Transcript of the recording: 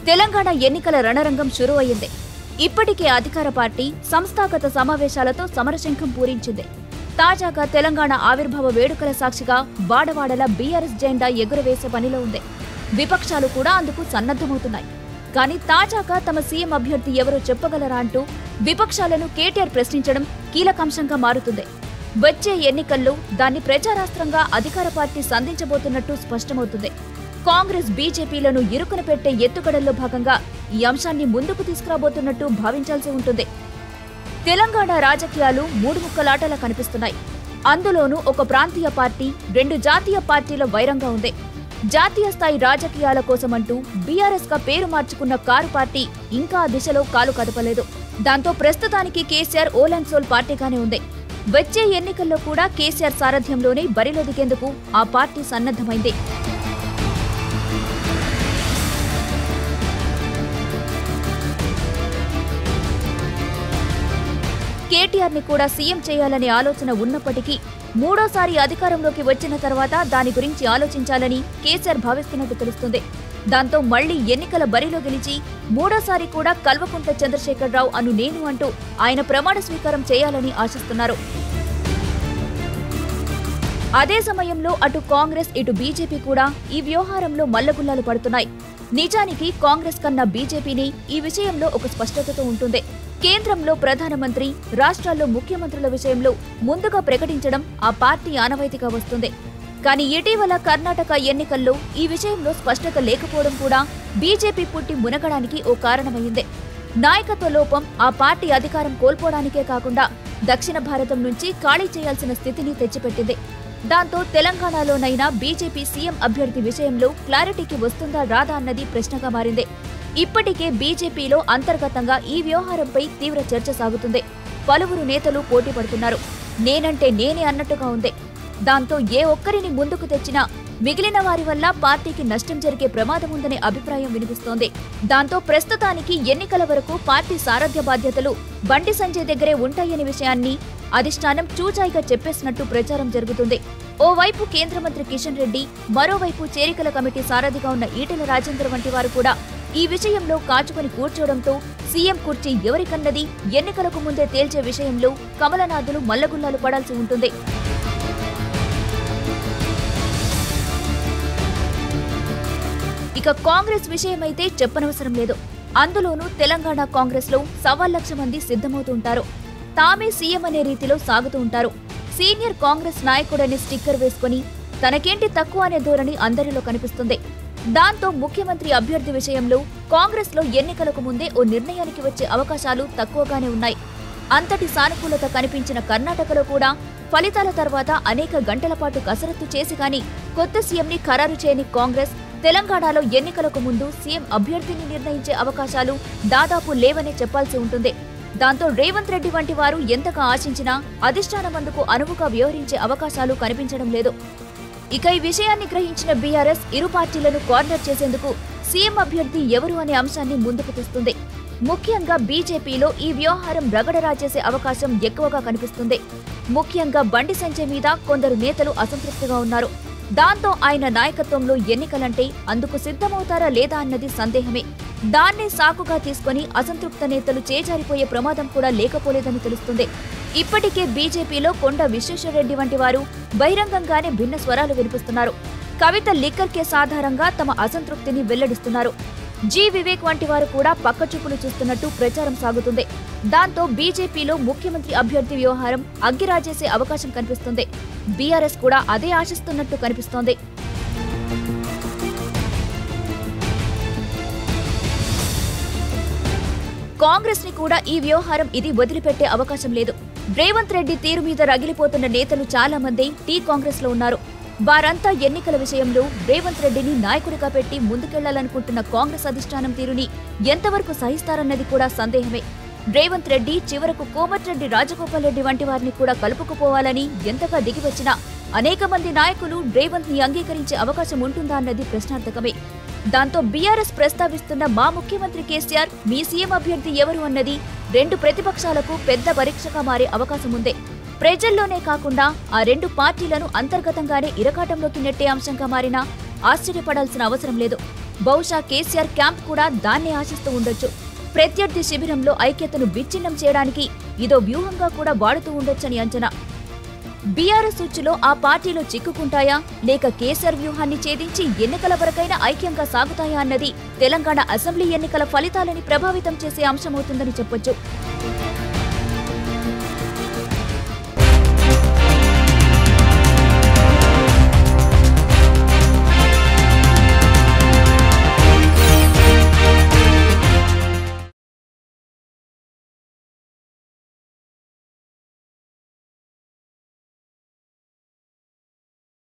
తెలంగాణ ఎన్నికల రణరంగం షురూ అయింది ఇప్పటికే అధికార పార్టీ సంస్థాగత సమావేశాలతో సమరశంఖం పూరించింది తాజాగా తెలంగాణ ఆవిర్భావ వేడుకల సాక్షిగా వాడవాడల బీఆర్ఎస్ జెండా ఎగురవేసే పనిలో ఉంది విపక్షాలు కూడా అందుకు సన్నద్ధమవుతున్నాయి కానీ తాజాగా తమ సీఎం అభ్యర్థి ఎవరో చెప్పగలరా అంటూ విపక్షాలను కేటీఆర్ ప్రశ్నించడం కీలకాంశంగా మారుతుంది వచ్చే ఎన్నికల్లో దాన్ని ప్రచారాస్త్రంగా అధికార పార్టీ సంధించబోతున్నట్టు స్పష్టమవుతుంది కాంగ్రెస్ బీజేపీలను ఇరుకున పెట్టే ఎత్తుగడల్లో భాగంగా ఈ అంశాన్ని ముందుకు తీసుకురాబోతున్నట్టు భావించాల్సి ఉంటుంది తెలంగాణ రాజకీయాలు మూడు ముక్కలాటలా కనిపిస్తున్నాయి అందులోనూ ఒక ప్రాంతీయ పార్టీ రెండు జాతీయ పార్టీల వైరంగా ఉంది జాతీయ స్థాయి రాజకీయాల కోసమంటూ బీఆర్ఎస్ గా పేరు మార్చుకున్న కారు పార్టీ ఇంకా ఆ దిశలో కాలు కదపలేదు దాంతో ప్రస్తుతానికి కేసీఆర్ ఓల్ అండ్ సోల్ పార్టీగానే ఉంది వచ్చే ఎన్నికల్లో కూడా కేసీఆర్ సారథ్యంలోనే బరిలో దిగేందుకు ఆ పార్టీ సన్నద్ధమైంది కేటీఆర్ ని కూడా సీఎం చేయాలనే ఆలోచన ఉన్నప్పటికీ మూడోసారి అధికారంలోకి వచ్చిన తర్వాత దాని గురించి ఆలోచించాలని కేసీఆర్ భావిస్తున్నట్టు తెలుస్తుంది దాంతో మళ్లీ ఎన్నికల బరిలో గెలిచి మూడోసారి కూడా కల్వకుంట్ల చంద్రశేఖరరావు అను నేను అంటూ ఆయన ప్రమాణ స్వీకారం చేయాలని ఆశిస్తున్నారు అదే సమయంలో అటు కాంగ్రెస్ ఇటు బీజేపీ కూడా ఈ వ్యవహారంలో మల్లగుల్లాలు పడుతున్నాయి నిజానికి కాంగ్రెస్ కన్నా బీజేపీని ఈ విషయంలో ఒక స్పష్టతతో ఉంటుంది కేంద్రంలో ప్రధానమంత్రి రాష్ట్రాల్లో ముఖ్యమంత్రుల విషయంలో ముందుగా ప్రకటించడం ఆ పార్టీ ఆనవాయితీగా వస్తుంది కానీ ఇటీవల కర్ణాటక ఎన్నికల్లో ఈ విషయంలో స్పష్టత లేకపోవడం కూడా బీజేపీ పుట్టి మునగడానికి ఓ కారణమైంది నాయకత్వ లోపం ఆ పార్టీ అధికారం కోల్పోవడానికే కాకుండా దక్షిణ భారతం నుంచి ఖాళీ చేయాల్సిన స్థితిని తెచ్చిపెట్టింది దాంతో తెలంగాణలోనైనా బీజేపీ సీఎం అభ్యర్థి విషయంలో క్లారిటీకి వస్తుందా రాదా అన్నది ప్రశ్నగా మారింది ఇప్పటికే బీజేపీలో అంతర్గతంగా ఈ వ్యవహారంపై తీవ్ర చర్చ సాగుతుంది పలువురు నేతలు పోటీ పడుతున్నారు నేనంటే నేనే అన్నట్టుగా ఉంది దాంతో ఏ ఒక్కరిని ముందుకు తెచ్చినా మిగిలిన వారి వల్ల పార్టీకి నష్టం జరిగే ప్రమాదం ఉందనే అభిప్రాయం వినిపిస్తోంది దాంతో ప్రస్తుతానికి ఎన్నికల వరకు పార్టీ సారథ్య బాధ్యతలు బండి సంజయ్ దగ్గరే ఉంటాయనే విషయాన్ని అధిష్టానం చూచాయిగా చెప్పేసినట్టు ప్రచారం జరుగుతుంది ఓవైపు కేంద్ర మంత్రి కిషన్ రెడ్డి మరోవైపు చేరికల కమిటీ సారథిగా ఉన్న ఈటెల రాజేందర్ వంటి వారు కూడా ఈ విషయంలో కాచుకొని కూర్చోవడంతో సీఎం కుర్చీ ఎవరికన్నది ఎన్నికలకు ముందే తేల్చే విషయంలో కమలనాథులు మల్లగుల్లాలు పడాల్సి ఉంటుంది ఇక కాంగ్రెస్ విషయమైతే చెప్పనవసరం లేదు అందులోనూ తెలంగాణ కాంగ్రెస్ లో సవా లక్ష మంది సిద్ధమవుతుంటారు తామే సీఎం అనే రీతిలో సాగుతూ ఉంటారు సీనియర్ కాంగ్రెస్ నాయకుడనే స్టిక్కర్ వేసుకుని తనకేంటి తక్కువ అనే ధోరణి అందరిలో కనిపిస్తుంది దాంతో ముఖ్యమంత్రి అభ్యర్థి విషయంలో కాంగ్రెస్ లో ఎన్నికలకు ముందే ఓ నిర్ణయానికి వచ్చే అవకాశాలు తక్కువగానే ఉన్నాయి అంతటి సానుకూలత కనిపించిన కర్ణాటకలో కూడా ఫలితాల తర్వాత అనేక గంటల పాటు కసరత్తు చేసి గాని కొత్త సీఎంని ఖరారు చేయని కాంగ్రెస్ తెలంగాణలో ఎన్నికలకు ముందు సీఎం అభ్యర్థిని నిర్ణయించే అవకాశాలు దాదాపు లేవనే చెప్పాల్సి ఉంటుంది దాంతో రేవంత్ రెడ్డి వంటి వారు ఎంతగా ఆశించినా అధిష్టానం అందుకు అనువుగా వ్యవహరించే అవకాశాలు కనిపించడం లేదు ఇక ఈ విషయాన్ని గ్రహించిన బీఆర్ఎస్ ఇరు పార్టీలను కార్నర్ చేసేందుకు సీఎం అభ్యర్థి ఎవరు అనే అంశాన్ని ముందుకు తెస్తుంది ముఖ్యంగా బీజేపీలో ఈ వ్యవహారం రగడరా చేసే అవకాశం ఎక్కువగా కనిపిస్తుంది ముఖ్యంగా బండి సంజయ్ మీద కొందరు నేతలు అసంతృప్తిగా ఉన్నారు దాంతో ఆయన నాయకత్వంలో ఎన్నికలంటే అందుకు సిద్ధమవుతారా లేదా అన్నది సందేహమే దాన్నే సాకుగా తీసుకొని అసంతృప్త నేతలు చేజారిపోయే ప్రమాదం కూడా లేకపోలేదని తెలుస్తుంది ఇప్పటికే బీజేపీలో కొండ విశ్వేశ్వరరెడ్డి వంటి వారు బహిరంగంగానే భిన్న స్వరాలు వినిపిస్తున్నారు కవిత లిక్కర్ కేసు ఆధారంగా తమ అసంతృప్తిని వెల్లడిస్తున్నారు జి వివేక్ వంటి వారు కూడా పక్కచూపులు చూస్తున్నట్టు ప్రచారం సాగుతుంది దాంతో బీజేపీలో ముఖ్యమంత్రి అభ్యర్థి వ్యవహారం అగ్గిరాజేసే అవకాశం కనిపిస్తుంది బీఆర్ఎస్ కూడా అదే ఆశిస్తున్నట్టు కనిపిస్తోంది కాంగ్రెస్ ని కూడా ఈ వ్యవహారం ఇది వదిలిపెట్టే అవకాశం లేదు రేవంత్ రెడ్డి తీరు మీద రగిలిపోతున్న నేతలు చాలా మంది టీ కాంగ్రెస్ లో ఉన్నారు వారంతా ఎన్నికల విషయంలో రేవంత్ రెడ్డిని నాయకుడిగా పెట్టి ముందుకెళ్లాలనుకుంటున్న కాంగ్రెస్ అధిష్టానం తీరుని ఎంతవరకు సహిస్తారన్నది కూడా సందేహమే రేవంత్ రెడ్డి చివరకు కోమటిరెడ్డి రాజగోపాల్ రెడ్డి వంటి వారిని కూడా కలుపుకుపోవాలని ఎంతగా దిగివచ్చినా అనేక మంది నాయకులు రేవంత్ ని అంగీకరించే అవకాశం ఉంటుందా అన్నది ప్రశ్నార్థకమే దాంతో బీఆర్ఎస్ ప్రస్తావిస్తున్న మా ముఖ్యమంత్రి కేసీఆర్ మీ సీఎం అభ్యర్థి ఎవరు అన్నది రెండు ప్రతిపక్షాలకు పెద్ద పరీక్షగా మారే అవకాశం ఉంది ప్రజల్లోనే కాకుండా ఆ రెండు పార్టీలను అంతర్గతంగానే ఇరకాటంలోకి నెట్టే అంశంగా మారినా ఆశ్చర్యపడాల్సిన అవసరం లేదు బహుశా కేసీఆర్ క్యాంప్ కూడా దాన్నే ఆశిస్తూ ఉండొచ్చు ప్రత్యర్థి శిబిరంలో ఐక్యతను విచ్ఛిన్నం చేయడానికి ఇదో వ్యూహంగా కూడా వాడుతూ ఉండొచ్చని అంచనా బీఆర్ఎస్ ఉచ్చులో ఆ పార్టీలో చిక్కుకుంటాయా లేక కేసీఆర్ వ్యూహాన్ని ఛేదించి ఎన్నికల వరకైనా ఐక్యంగా సాగుతాయా అన్నది తెలంగాణ అసెంబ్లీ ఎన్నికల ఫలితాలని ప్రభావితం చేసే అంశమవుతుందని చెప్పొచ్చు